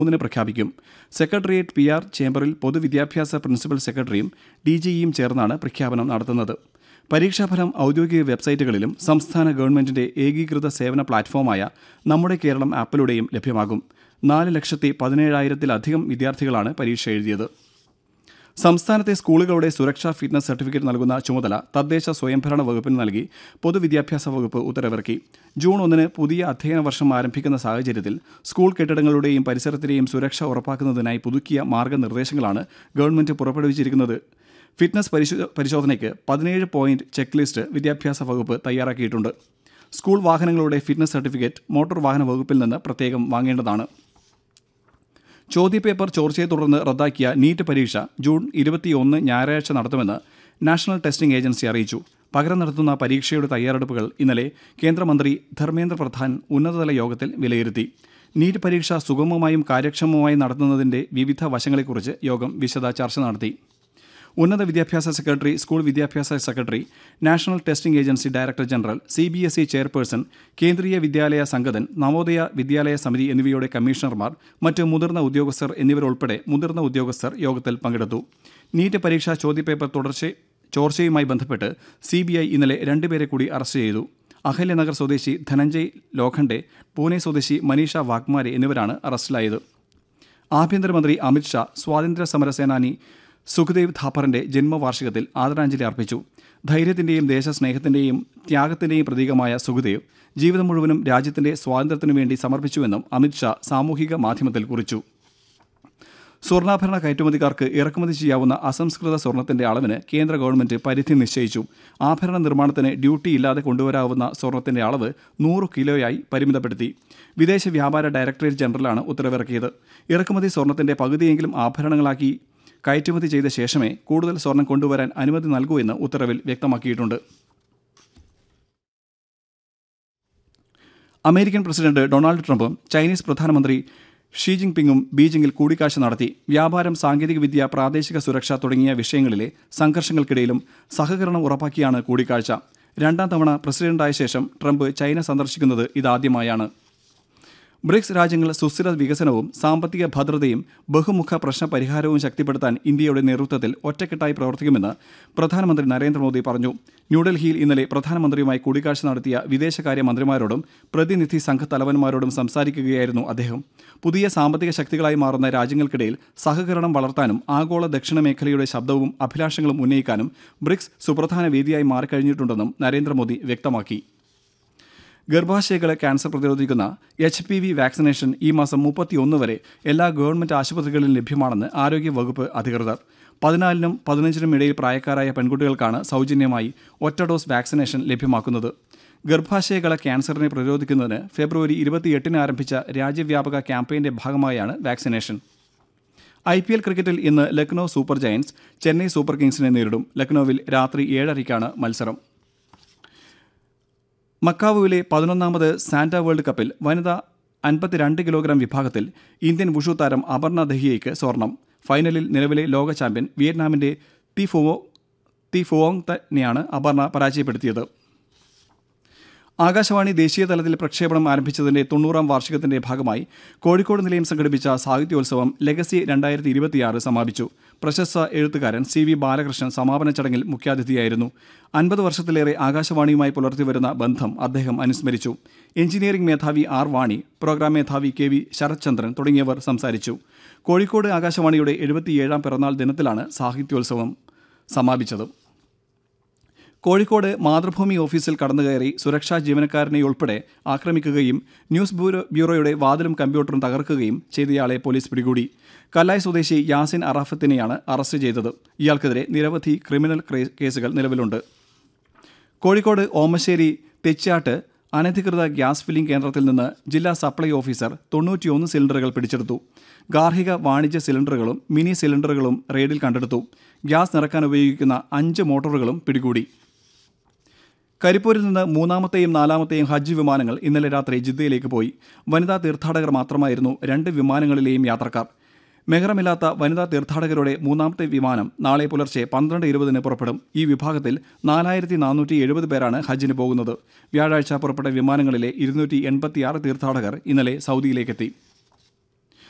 മൂന്നിന് പ്രഖ്യാപിക്കും secretariat P R ചേംബറിൽ പൊതുവിദ്യാഭ്യാസ പ്രിൻസിപ്പൽ സെക്രട്ടറിയും ഡി ജിയും ചേർന്നാണ് പ്രഖ്യാപനം നടത്തുന്നത് പരീക്ഷാഫലം ഔദ്യോഗിക വെബ്സൈറ്റുകളിലും സംസ്ഥാന ഗവൺമെന്റിന്റെ ഏകീകൃത സേവന പ്ലാറ്റ്ഫോമായ നമ്മുടെ കേരളം ആപ്പിലൂടെയും ലഭ്യമാകും നാല് ലക്ഷത്തി പതിനേഴായിരത്തിലധികം വിദ്യാർത്ഥികളാണ് പരീക്ഷ എഴുതിയത് സംസ്ഥാനത്തെ സ്കൂളുകളുടെ സുരക്ഷാ ഫിറ്റ്നസ് സർട്ടിഫിക്കറ്റ് നൽകുന്ന ചുമതല തദ്ദേശ സ്വയംഭരണ വകുപ്പിന് നൽകി പൊതുവിദ്യാഭ്യാസ വകുപ്പ് ഉത്തരവിറക്കി ജൂൺ ഒന്നിന് പുതിയ അധ്യയന വർഷം ആരംഭിക്കുന്ന സാഹചര്യത്തിൽ സ്കൂൾ കെട്ടിടങ്ങളുടെയും പരിസരത്തിലെയും സുരക്ഷ ഉറപ്പാക്കുന്നതിനായി പുതുക്കിയ മാർഗനിർദ്ദേശങ്ങളാണ് ഗവൺമെന്റ് പുറപ്പെടുവിച്ചിരിക്കുന്നത് ഫിറ്റ്നസ് പരിശോ പരിശോധനയ്ക്ക് പതിനേഴ് പോയിന്റ് ചെക്ക് ലിസ്റ്റ് വിദ്യാഭ്യാസ വകുപ്പ് തയ്യാറാക്കിയിട്ടുണ്ട് സ്കൂൾ വാഹനങ്ങളുടെ ഫിറ്റ്നസ് സർട്ടിഫിക്കറ്റ് മോട്ടോർ വാഹന വകുപ്പിൽ നിന്ന് പ്രത്യേകം വാങ്ങേണ്ടതാണ് ചോദ്യപേപ്പർ ചോർച്ചയെ തുടർന്ന് റദ്ദാക്കിയ നീറ്റ് പരീക്ഷ ജൂൺ ഇരുപത്തിയൊന്ന് ഞായറാഴ്ച നടത്തുമെന്ന് നാഷണൽ ടെസ്റ്റിംഗ് ഏജൻസി അറിയിച്ചു പകരം നടത്തുന്ന പരീക്ഷയുടെ തയ്യാറെടുപ്പുകൾ ഇന്നലെ കേന്ദ്രമന്ത്രി ധർമ്മേന്ദ്ര പ്രധാൻ ഉന്നതതല യോഗത്തിൽ വിലയിരുത്തി നീറ്റ് പരീക്ഷ സുഗമമായും കാര്യക്ഷമമായും നടത്തുന്നതിന്റെ വിവിധ വശങ്ങളെക്കുറിച്ച് യോഗം വിശദ ചർച്ച നടത്തി ഉന്നത വിദ്യാഭ്യാസ സെക്രട്ടറി സ്കൂൾ വിദ്യാഭ്യാസ secretary national testing agency director general C B S E chairperson Kendriya Vidyalaya Sangathan Navodaya വിദ്യാലയ സമിതി എന്നിവയുടെ കമ്മീഷണർമാർ മറ്റ് മുതിർന്ന ഉദ്യോഗസ്ഥർ എന്നിവരുൾപ്പെടെ മുതിർന്ന ഉദ്യോഗസ്ഥർ യോഗത്തിൽ പങ്കെടുത്തു നീറ്റ് പരീക്ഷാ ചോദ്യപേപ്പർ തുടർച്ച ചോർച്ചയുമായി ബന്ധപ്പെട്ട് സി ബി ഐ ഇന്നലെ രണ്ടുപേരെ കൂടി അറസ്റ്റ് ചെയ്തു അഹല്യനഗർ സ്വദേശി ധനഞ്ജയ് ലോഖണ്ഡെ പൂനെ സ്വദേശി മനീഷ വാഗ്മാരെ എന്നിവരാണ് അറസ്റ്റിലായത് ആഭ്യന്തരമന്ത്രി അമിത്ഷാ സ്വാതന്ത്ര്യ സമര സേനാനി സുഖദേവ് ഥാപ്പറിന്റെ ജന്മവാർഷികത്തിൽ ആദരാഞ്ജലി അർപ്പിച്ചു ധൈര്യത്തിന്റെയും ദേശസ്നേഹത്തിന്റെയും ത്യാഗത്തിന്റെയും പ്രതീകമായ സുഖദേവ് ജീവിതം മുഴുവനും രാജ്യത്തിന്റെ സ്വാതന്ത്ര്യത്തിനു വേണ്ടി സമർപ്പിച്ചുവെന്നും അമിത്ഷാ സാമൂഹിക മാധ്യമത്തിൽ കുറിച്ചു സ്വർണ്ണാഭരണ കയറ്റുമതിക്കാർക്ക് ഇറക്കുമതി ചെയ്യാവുന്ന അസംസ്കൃത സ്വർണത്തിന്റെ അളവിന് കേന്ദ്ര ഗവൺമെന്റ് പരിധി നിശ്ചയിച്ചു ആഭരണ നിർമ്മാണത്തിന് ഡ്യൂട്ടി ഇല്ലാതെ കൊണ്ടുവരാവുന്ന സ്വർണത്തിന്റെ അളവ് നൂറ് കിലോയായി പരിമിതപ്പെടുത്തി വിദേശ വ്യാപാര ഡയറക്ടറേറ്റ് ജനറലാണ് ഉത്തരവിറക്കിയത് ഇറക്കുമതി സ്വർണത്തിന്റെ പകുതിയെങ്കിലും ആഭരണങ്ങളാക്കി കയറ്റുമതി ചെയ്ത ശേഷമേ കൂടുതൽ സ്വർണം കൊണ്ടുവരാൻ അനുമതി നൽകൂ എന്ന് ഉത്തരവിൽ വ്യക്തമാക്കിയിട്ടുണ്ട് അമേരിക്കൻ പ്രസിഡന്റ് ഡൊണാൾഡ് ട്രംപും ചൈനീസ് പ്രധാനമന്ത്രി ഷീ ജിൻപിങ്ങും ബീജിംഗിൽ കൂടിക്കാഴ്ച നടത്തി വ്യാപാരം സാങ്കേതികവിദ്യ പ്രാദേശിക സുരക്ഷ തുടങ്ങിയ വിഷയങ്ങളിലെ സംഘർഷങ്ങൾക്കിടയിലും സഹകരണം ഉറപ്പാക്കിയാണ് കൂടിക്കാഴ്ച രണ്ടാം തവണ പ്രസിഡന്റായ ശേഷം ട്രംപ് ചൈന സന്ദർശിക്കുന്നത് ഇതാദ്യമായാണ് ബ്രിക്സ് രാജ്യങ്ങൾ സുസ്ഥിര വികസനവും സാമ്പത്തിക ഭദ്രതയും ബഹുമുഖ പ്രശ്ന പരിഹാരവും ശക്തിപ്പെടുത്താൻ ഇന്ത്യയുടെ നേതൃത്വത്തിൽ ഒറ്റക്കെട്ടായി പ്രവർത്തിക്കുമെന്ന് പ്രധാനമന്ത്രി നരേന്ദ്രമോദി പറഞ്ഞു ന്യൂഡൽഹിയിൽ ഇന്നലെ പ്രധാനമന്ത്രിയുമായി കൂടിക്കാഴ്ച നടത്തിയ വിദേശകാര്യ മന്ത്രിമാരോടും പ്രതിനിധി സംഘ തലവന്മാരോടും സംസാരിക്കുകയായിരുന്നു അദ്ദേഹം പുതിയ സാമ്പത്തിക ശക്തികളായി മാറുന്ന രാജ്യങ്ങൾക്കിടയിൽ സഹകരണം വളർത്താനും ആഗോള ദക്ഷിണ മേഖലയുടെ ശബ്ദവും അഭിലാഷങ്ങളും ഉന്നയിക്കാനും ബ്രിക്സ് സുപ്രധാന വേദിയായി മാറിക്കഴിഞ്ഞിട്ടുണ്ടെന്നും നരേന്ദ്രമോദി വ്യക്തമാക്കി ഗർഭാശയകളെ ക്യാൻസർ പ്രതിരോധിക്കുന്ന എച്ച് പി വി വാക്സിനേഷൻ ഈ മാസം മുപ്പത്തിയൊന്ന് വരെ എല്ലാ ഗവൺമെന്റ് ആശുപത്രികളിലും ലഭ്യമാണെന്ന് ആരോഗ്യ വകുപ്പ് അധികൃതർ പതിനാലിനും പതിനഞ്ചിനും ഇടയിൽ പ്രായക്കാരായ പെൺകുട്ടികൾക്കാണ് സൗജന്യമായി ഒറ്റ ഡോസ് വാക്സിനേഷൻ ലഭ്യമാക്കുന്നത് ഗർഭാശയകള ക്യാൻസറിനെ പ്രതിരോധിക്കുന്നതിന് ഫെബ്രുവരി ഇരുപത്തിയെട്ടിന് ആരംഭിച്ച രാജ്യവ്യാപക ക്യാമ്പയിന്റെ ഭാഗമായാണ് വാക്സിനേഷൻ ഐ പി എൽ ക്രിക്കറ്റിൽ ഇന്ന് Lucknow super giants Chennai super കിങ്സിനെ നേരിടും ലക്നൌവിൽ രാത്രി ഏഴരയ്ക്കാണ് മത്സരം മക്കാവുവിലെ പതിനൊന്നാമത് സാന്റ വേൾഡ് കപ്പിൽ വനിതാ അൻപത്തിരണ്ട് കിലോഗ്രാം വിഭാഗത്തിൽ ഇന്ത്യൻ വുഷു താരം അപർണ ദഹിയയ്ക്ക് സ്വർണം ഫൈനലിൽ നിലവിലെ ലോക ചാമ്പ്യൻ വിയറ്റ്നാമിന്റെ തി ഫുവോ തി ഫുവോങ് തന്നെയാണ് അപർണ പരാജയപ്പെടുത്തിയത് ആകാശവാണി ദേശീയ തലത്തിൽ പ്രക്ഷേപണം ആരംഭിച്ചതിന്റെ തൊണ്ണൂറാം വാർഷികത്തിന്റെ ഭാഗമായി കോഴിക്കോട് നിലയം സംഘടിപ്പിച്ച സാഹിത്യോത്സവം ലെഗസി രണ്ടായിരത്തി ഇരുപത്തിയാറ് സമാപിച്ചു പ്രശസ്ത എഴുത്തുകാരൻ സി വി ബാലകൃഷ്ണൻ സമാപന ചടങ്ങിൽ മുഖ്യാതിഥിയായിരുന്നു അൻപത് വർഷത്തിലേറെ ആകാശവാണിയുമായി പുലർത്തിവരുന്ന ബന്ധം അദ്ദേഹം അനുസ്മരിച്ചു എഞ്ചിനീയറിംഗ് മേധാവി ആർ വാണി പ്രോഗ്രാം മേധാവി കെ വി ശരത്ചന്ദ്രൻ തുടങ്ങിയവർ സംസാരിച്ചു കോഴിക്കോട് ആകാശവാണിയുടെ എഴുപത്തിയേഴാം പിറന്നാൾ ദിനത്തിലാണ് സാഹിത്യോത്സവം സമാപിച്ചത് കോഴിക്കോട് മാതൃഭൂമി ഓഫീസിൽ കടന്നുകയറി സുരക്ഷാ ജീവനക്കാരനെയുൾപ്പെടെ ആക്രമിക്കുകയും ന്യൂസ് ബ്യൂറോ ബ്യൂറോയുടെ വാതിലും കമ്പ്യൂട്ടറും തകർക്കുകയും ചെയ്തയാളെ പോലീസ് പിടികൂടി കല്ലായ് സ്വദേശി യാസിൻ അറാഫത്തിനെയാണ് അറസ്റ്റ് ചെയ്തത് ഇയാൾക്കെതിരെ നിരവധി ക്രിമിനൽ കേസുകൾ നിലവിലുണ്ട് കോഴിക്കോട് ഓമശ്ശേരി തെച്ചാട്ട് അനധികൃത ഗ്യാസ് ഫില്ലിംഗ് കേന്ദ്രത്തിൽ നിന്ന് ജില്ലാ സപ്ലൈ ഓഫീസർ തൊണ്ണൂറ്റിയൊന്ന് സിലിണ്ടറുകൾ പിടിച്ചെടുത്തു ഗാർഹിക വാണിജ്യ സിലിണ്ടറുകളും മിനി സിലിണ്ടറുകളും റെയ്ഡിൽ കണ്ടെടുത്തു ഗ്യാസ് നിറക്കാൻ ഉപയോഗിക്കുന്ന അഞ്ച് മോട്ടോറുകളും പിടികൂടി കരിപ്പൂരിൽ നിന്ന് മൂന്നാമത്തെയും നാലാമത്തെയും ഹജ്ജ് വിമാനങ്ങൾ ഇന്നലെ രാത്രി ജിദ്ദയിലേക്ക് പോയി വനിതാ തീർത്ഥാടകർ മാത്രമായിരുന്നു രണ്ട് വിമാനങ്ങളിലെയും യാത്രക്കാർ മെഹറമില്ലാത്ത വനിതാ തീർത്ഥാടകരുടെ മൂന്നാമത്തെ വിമാനം നാളെ പുലർച്ചെ പന്ത്രണ്ട് ഇരുപതിന് പുറപ്പെടും ഈ വിഭാഗത്തിൽ നാലായിരത്തി നാനൂറ്റി എഴുപത് പേരാണ് ഹജ്ജിന് പോകുന്നത് വ്യാഴാഴ്ച പുറപ്പെട്ട വിമാനങ്ങളിലെ ഇരുന്നൂറ്റി എൺപത്തിയാറ് തീർത്ഥാടകർ ഇന്നലെ സൗദിയിലേക്കെത്തി